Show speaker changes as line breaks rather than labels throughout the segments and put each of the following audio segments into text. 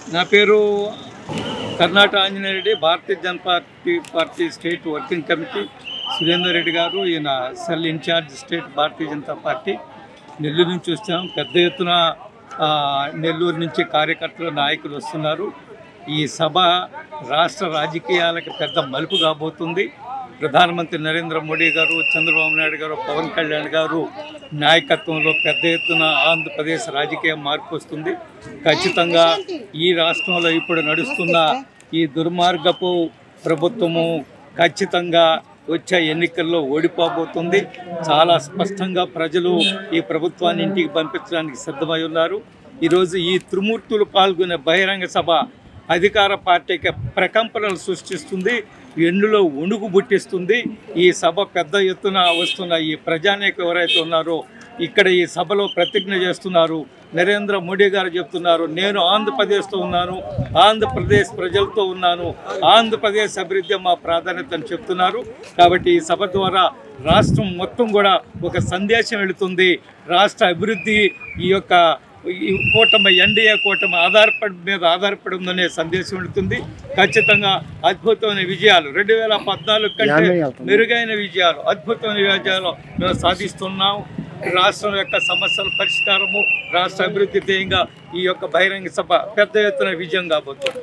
నా పేరు Karnataka Anjaneya Reddy Bharatiya Janata Party party state working committee Surender Reddy గారు ఈయన cell incharge state Bharatiya Janata Party Nellore నుంచి వచ్చాం పెద్ద ఎత్తున ఆ, నెల్లూరు నుంచి కార్యకర్తలు నాయకులు వస్తున్నారు ఈ సభ రాష్ట్ర రాజకీయాలకు పెద్ద మలుపు కాబోతుంది ప్రధానమంత్రి నరేంద్ర మోడీ గారు చంద్రబాబు నాయుడు గారు పవన్ కళ్యాణ్ గారు నాయకత్వంలో పెద్ద ఎత్తున ఆంధ్రప్రదేశ్ రాజకీయ మార్పు వస్తుంది ఖచ్చితంగా ఈ రాష్ట్రంలో ఇప్పుడు నడుస్తున్న ఈ దుర్మార్గపు ప్రభుత్వము ఖచ్చితంగా వచ్చే ఎన్నికల్లో ఓడిపోబోతుంది చాలా స్పష్టంగా ప్రజలు ఈ ప్రభుత్వాన్ని ఇంటికి పంపించడానికి సిద్ధమై ఉన్నారు ఈరోజు ఈ త్రిమూర్తులు పాల్గొనే బహిరంగ సభ అధికార పార్టీకి ప్రకంపనలు సృష్టిస్తుంది ఎన్నులో వణుకు పుట్టిస్తుంది ఈ సభ పెద్ద ఎత్తున వస్తున్న ఈ ప్రజానేక ఎవరైతే ఉన్నారో ఇక్కడ ఈ సభలో ప్రతిజ్ఞ చేస్తున్నారు నరేంద్ర మోడీ గారు చెప్తున్నారు నేను ఆంధ్రప్రదేశ్తో ఉన్నాను ఆంధ్రప్రదేశ్ ప్రజలతో ఉన్నాను ఆంధ్రప్రదేశ్ అభివృద్ధి మా ప్రాధాన్యత అని చెప్తున్నారు కాబట్టి ఈ సభ ద్వారా రాష్ట్రం మొత్తం కూడా ఒక సందేశం వెళుతుంది రాష్ట్ర అభివృద్ధి ఈ యొక్క ఈ కూటమి ఎన్డీఏ కూటమి ఆధారపడి మీద ఆధారపడి ఉందనే సందేశం వెళుతుంది ఖచ్చితంగా అద్భుతమైన విజయాలు రెండు వేల పద్నాలుగు కంటే మెరుగైన విజయాలు అద్భుతమైన విజయాలు మేము సాధిస్తున్నాం రాష్ట్రం యొక్క సమస్యల పరిష్కారము రాష్ట్ర అభివృద్ధి ధ్యేయంగా ఈ యొక్క బహిరంగ సభ పెద్ద ఎత్తున విజయం కాబోతుంది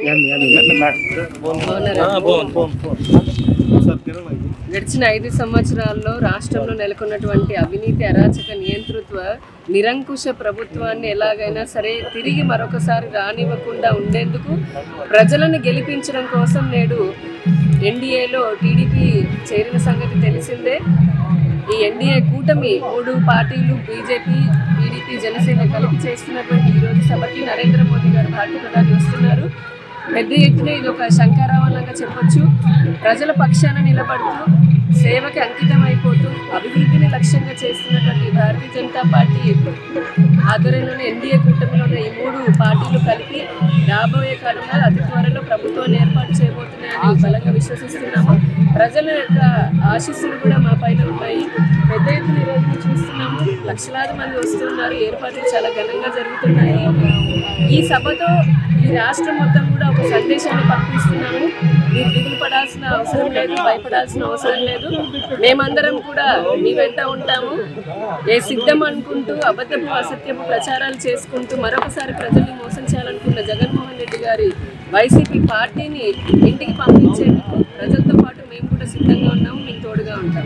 ఆ, బాగుంది
గడిచిన ఐదు సంవత్సరాల్లో రాష్ట్రంలో నెలకొన్నటువంటి అవినీతి అరాచక నియంతృత్వ నిరంకుశ ప్రభుత్వాన్ని ఎలాగైనా సరే తిరిగి మరొకసారి రానివ్వకుండా ఉండేందుకు ప్రజలను గెలిపించడం కోసం నేడు ఎన్డీఏలో టీడీపీ చేరిన సంగతి తెలిసిందే ఈ ఎన్డీఏ కూటమి మూడు పార్టీలు బీజేపీ టీడీపీ జనసేన కలిపి చేస్తున్నటువంటి ఈ రోజు సభకి నరేంద్ర మోదీ గారు భారత ప్రధాని వస్తున్నారు పెద్ద ఎత్తున ఇది ఒక శంకరావణంగా చెప్పొచ్చు ప్రజల పక్షాన నిలబడుతూ సేవకి అంకితం అయిపోతూ అభివృద్ధిని లక్ష్యంగా చేస్తున్నటువంటి భారతీయ జనతా పార్టీ ఆధ్వర్యంలోని ఎన్డీఏ కూటమిలోని ఈ మూడు పార్టీలు కలిపి రాబోయే కాలంలో అతి త్వరలో ప్రభుత్వాన్ని ఏర్పాటు చేయబోతున్నాయని బలంగా విశ్వసిస్తున్నాము ప్రజల యొక్క ఆశీస్సులు కూడా మా పైన ఉన్నాయి పెద్ద ఎత్తున ఈ రోజు చూస్తున్నాము లక్షలాది మంది వస్తున్నారు ఏర్పాట్లు చాలా ఘనంగా జరుగుతున్నాయి ఈ సభతో ఈ రాష్ట్రం మొత్తం కూడా ఒక సందేశాన్ని పంపిస్తున్నాము మీరు దిగులు పడాల్సిన అవసరం లేదు భయపడాల్సిన అవసరం లేదు మేమందరం కూడా మీ వెంట ఉంటాము ఏ సిద్ధం అనుకుంటూ అబద్ధపు అసత్యపు ప్రచారాలు చేసుకుంటూ మరొకసారి ప్రజల్ని మోసం చేయాలనుకున్న జగన్మోహన్ రెడ్డి గారి వైసీపీ పార్టీని ఇంటికి పంపించేందుకు ప్రజలతో పాటు మేము కూడా సిద్ధంగా ఉన్నాము మీకు తోడుగా ఉంటాము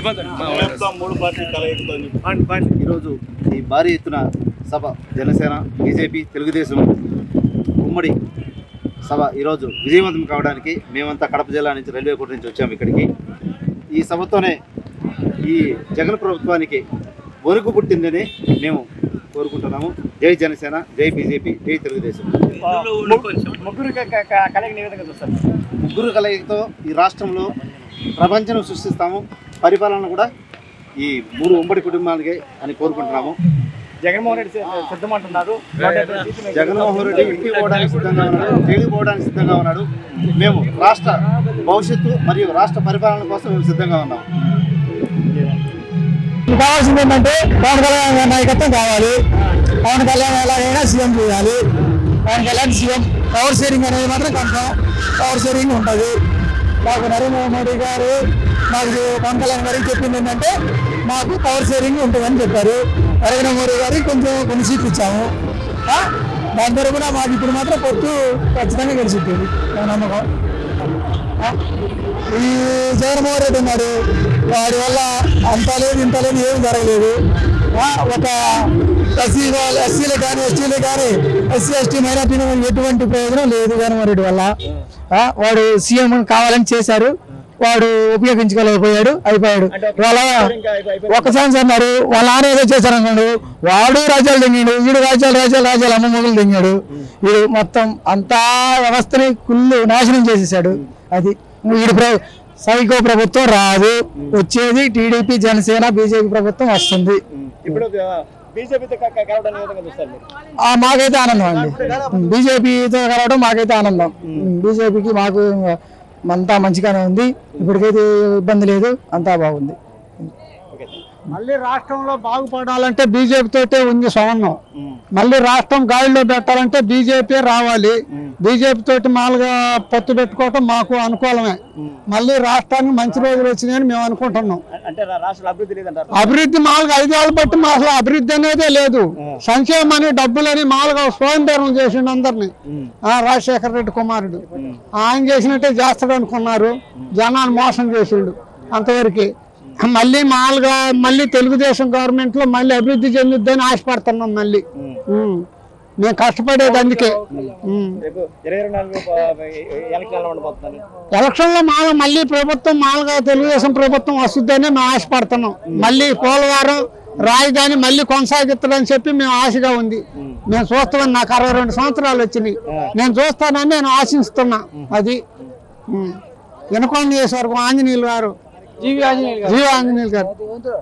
ఈరోజు ఈ భారీ ఎత్తున సభ జనసేన బీజేపీ తెలుగుదేశం ఉమ్మడి సభ ఈరోజు విజయవంతం కావడానికి మేమంతా కడప జిల్లా నుంచి రైల్వే కోట నుంచి వచ్చాము ఇక్కడికి ఈ సభతోనే ఈ జగన్ ప్రభుత్వానికి వణుకు పుట్టిందని మేము కోరుకుంటున్నాము జై జనసేన జై బీజేపీ జై తెలుగుదేశం
ముగ్గురు క- క- క- కలయికని ఏ విధంగా చూస్తారు
ముగ్గురు కలయికతో ఈ రాష్ట్రంలో ప్రపంచం సృష్టిస్తాము పరిపాలన కూడా ఈ మూడు ఉమ్మడి కుటుంబాలకే అని కోరుకుంటున్నాము
జగన్మోహన్ రెడ్డి సి- సిద్ధమంటున్నారు నూట యాభై సీట్లు మేము
జగన్మోహన్ రెడ్డి ఇంటికి పోవడానికి సిద్ధంగా ఉన్నాడు జైలుకి పోవడానికి సిద్ధంగా ఉన్నాడు మేము రాష్ట్ర భవిష్యత్తు మరియు రాష్ట్ర పరిపాలన కోసం మేము సిద్ధంగా ఉన్నాం
కావాల్సింది ఏంటంటే పవన్ కళ్యాణ్ గారి నాయకత్వం కావాలి పవన్ కళ్యాణ్ ఎలాగైనా సీఎం చేయాలి Pawan Kalyan CM power sharing అనేది మాత్రం కన్ఫామ్ పవర్ షేరింగ్ ఉంటుంది మాకు నరేంద్ర మోడీ గారు మాకు పవన్ కళ్యాణ్ గారికి చెప్పింది ఏంటంటే మాకు పవర్ షేరింగ్ ఉంటుందని చెప్పారు నరేంద్ర మోడీ గారికి కొంచెం కొన్ని సీట్లు ఇచ్చాము ఆ? దాని తరపున మాకు ఇప్పుడు మాత్రం పొత్తు ఖచ్చితంగా గెలిచిపోయింది నా నమ్మకం ఆ? ఈ జగన్మోహన్ రెడ్డి ఉన్నాడు వాడి వల్ల అంత లేదు ఇంత లేదు ఏమి జరగలేదు ఆ, ఒక ఎస్సీ వాళ్ళు ఎస్సీలకు కానీ ఎస్టీలకు కానీ ఎస్సీ ఎస్టీ మైనార్టీ ఎటువంటి ప్రయోజనం లేదు జగన్మోహన్ రెడ్డి వల్ల ఆ, వాడు సీఎం కావాలని చేశారు వాడు ఉపయోగించుకోలేకపోయాడు అయిపోయాడు వాళ్ళ ఒక సంవత్సరం అన్నారు వాళ్ళ నాన్న ఏదో చేశారు అనుకోండి వాడు రాజ్యాలు దింగాడు వీడు రాజ్యాలు రాజ్యాలు రాజ్యాలు అమ్మ మొగులు దింగాడు వీడు మొత్తం అంతా వ్యవస్థని కుళ్ళు నాశనం చేసేసాడు అది వీడి ప్ర సైకో ప్రభుత్వం రాదు వచ్చేది టీడీపీ జనసేన బీజేపీ ప్రభుత్వం వస్తుంది
ఇప్పుడు బీజేపీతో కలవడం ఏ విధంగా చూస్తారు మీరు
ఆ మాకైతే ఆనందం అండి బీజేపీతో కలవడం మాకైతే ఆనందం బీజేపీకి మాకు అంతా మంచిగానే ఉంది ఇప్పటికైతే ఇబ్బంది లేదు అంతా బాగుంది మళ్ళీ రాష్ట్రంలో బాగుపడాలంటే బీజేపీ తోటే ఉంది సవన్నం మళ్ళీ రాష్ట్రం గాడిలో పెట్టాలంటే బీజేపీ రావాలి బీజేపీ తోటి మామూలుగా పొత్తు పెట్టుకోవటం మాకు అనుకూలమే మళ్ళీ రాష్ట్రానికి మంచి రోజులు వచ్చినాయని మేము అనుకుంటున్నాం
అంటే రా- రాష్ట్రంలో అభివృద్ధి లేదంటారు
అభివృద్ధి మామూలుగా ఐదేళ్ళు బట్టి మా అసలు అభివృద్ధి అనేదే లేదు సంక్షేమం అని డబ్బులని మామూలుగా స్వయంభరం చేసిండు అందరినీ ఆ రాజశేఖర రెడ్డి కుమారుడు ఆయన చేసినట్టే చేస్తాడు అనుకున్నారు జనాన్ని మోసం చేసిండు అంతవరకు మళ్ళీ మామూలుగా మళ్ళీ తెలుగుదేశం గవర్నమెంట్ లో మళ్ళీ అభివృద్ధి చెందుద్దని ఆశపడుతున్నాం మళ్ళీ ఉం. మేము కష్టపడేది అందుకే ఉం.
రేపు ఇరవై ఇరవై నాలుగు ఎలక్షన్ ఎలా ఉండబోతుందని
ఎలక్షన్ లో మామూలు మళ్ళీ ప్రభుత్వం మామూలుగా తెలుగుదేశం ప్రభుత్వం వస్తుందని మేము ఆశపడుతున్నాం మళ్ళీ పోలవరం రాజధాని మళ్ళీ కొనసాగిస్తాడని చెప్పి మేము ఆశగా ఉంది మేము చూస్తామని నాకు అరవై రెండు సంవత్సరాలు వచ్చినాయి నేను చూస్తానని నేను ఆశిస్తున్నా అది ఉం. వినకొండ నియోజకవర్గం ఆంజనేయులు గారు జీవి ఆంజనేయులు గారు జీవి ఆంజనేయులు గారు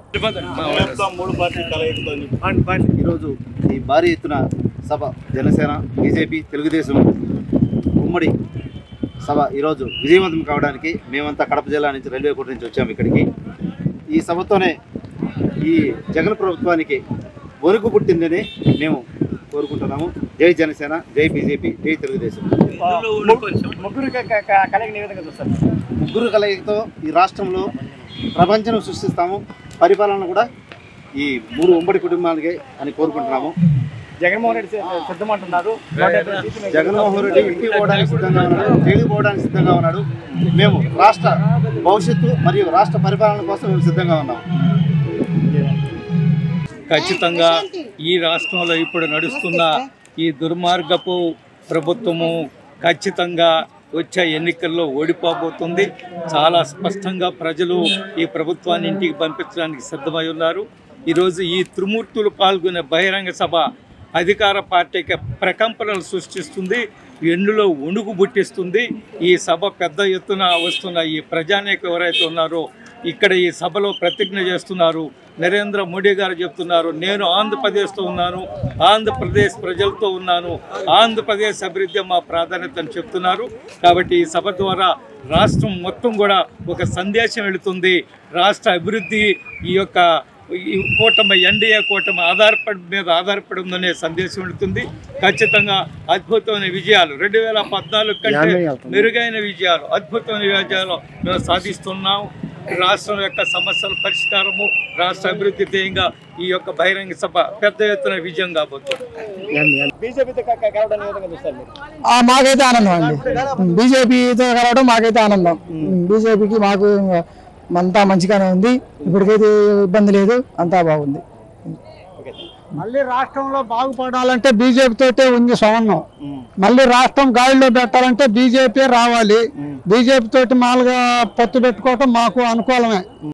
ఈరోజు ఈ భారీ ఎత్తున సభ జనసేన బీజేపీ తెలుగుదేశం ఉమ్మడి సభ ఈరోజు విజయవంతం కావడానికి మేమంతా కడప జిల్లా నుంచి రైల్వే కోట నుంచి వచ్చాము ఇక్కడికి ఈ సభతోనే ఈ జగన్ ప్రభుత్వానికి వణుకు పుట్టిందని మేము కోరుకుంటున్నాము జై జనసేన జై బీజేపీ జై తెలుగుదేశం
ముగ్గురు క- క- క- కలయిక ఏ విధంగా చూస్తారు
ముగ్గురు కలయికతో ఈ రాష్ట్రంలో ప్రపంచం సృష్టిస్తాము పరిపాలన కూడా ఈ మూడు ఉమ్మడి కుటుంబాలకే అని కోరుకుంటున్నాము
జగన్మోహన్ రెడ్డి సి- సిద్ధమంటున్నారు నూట యాభై సీట్లు మీకు
జగన్మోహన్ రెడ్డి ఇంటికి పోవడానికి సిద్ధంగా ఉన్నాడు జైలుకి పోవడానికి సిద్ధంగా ఉన్నాడు మేము రాష్ట్ర భవిష్యత్తు మరియు రాష్ట్ర పరిపాలన కోసం మేము సిద్ధంగా ఉన్నాము
ఖచ్చితంగా ఈ రాష్ట్రంలో ఇప్పుడు నడుస్తున్న ఈ దుర్మార్గపు ప్రభుత్వము ఖచ్చితంగా వచ్చే ఎన్నికల్లో ఓడిపోబోతుంది చాలా స్పష్టంగా ప్రజలు ఈ ప్రభుత్వాన్ని ఇంటికి పంపించడానికి సిద్ధమై ఉన్నారు ఈరోజు ఈ త్రిమూర్తులు పాల్గొనే బహిరంగ సభ అధికార పార్టీకి ప్రకంపనలు సృష్టిస్తుంది ఎండులో ఉణుగు పుట్టిస్తుంది ఈ సభ పెద్ద ఎత్తున వస్తున్న ఈ ప్రజానేక ఎవరైతే ఉన్నారో ఇక్కడ ఈ సభలో ప్రతిజ్ఞ చేస్తున్నారు నరేంద్ర మోడీ గారు చెప్తున్నారు నేను ఆంధ్రప్రదేశ్తో ఉన్నాను ఆంధ్రప్రదేశ్ ప్రజలతో ఉన్నాను ఆంధ్రప్రదేశ్ అభివృద్ధి మా ప్రాధాన్యత అని చెప్తున్నారు కాబట్టి ఈ సభ ద్వారా రాష్ట్రం మొత్తం కూడా ఒక సందేశం వెళుతుంది రాష్ట్ర అభివృద్ధి ఈ యొక్క ఈ కూటమి ఎన్డీఏ కూటమి ఆధారపడి మీద ఆధారపడి ఉందనే సందేశం వెళుతుంది ఖచ్చితంగా అద్భుతమైన విజయాలు రెండు వేల పద్నాలుగు కంటే మెరుగైన విజయాలు అద్భుతమైన విజయాలు మేము సాధిస్తున్నాం రాష్ట్రం యొక్క సమస్యల పరిష్కారము రాష్ట్ర అభివృద్ధి ధ్యేయంగా ఈ యొక్క బహిరంగ సభ పెద్ద ఎత్తున విజయం కాబోతుంది
బీజేపీతో క- క- కలవడం ఏ విధంగా చూస్తారు మీరు
ఆ, మాకైతే ఆనందం అండి బీజేపీతో కలవడం మాకైతే ఆనందం బీజేపీకి మాకు అంతా మంచిగానే ఉంది ఇప్పటికైతే ఇబ్బంది లేదు అంతా బాగుంది మళ్ళీ రాష్ట్రంలో బాగుపడాలంటే బీజేపీ తోటే ఉంది సవన్నం మళ్ళీ రాష్ట్రం గాడిలో పెట్టాలంటే బీజేపీ రావాలి బీజేపీ తోటి మామూలుగా పొత్తు పెట్టుకోవటం మాకు అనుకూలమే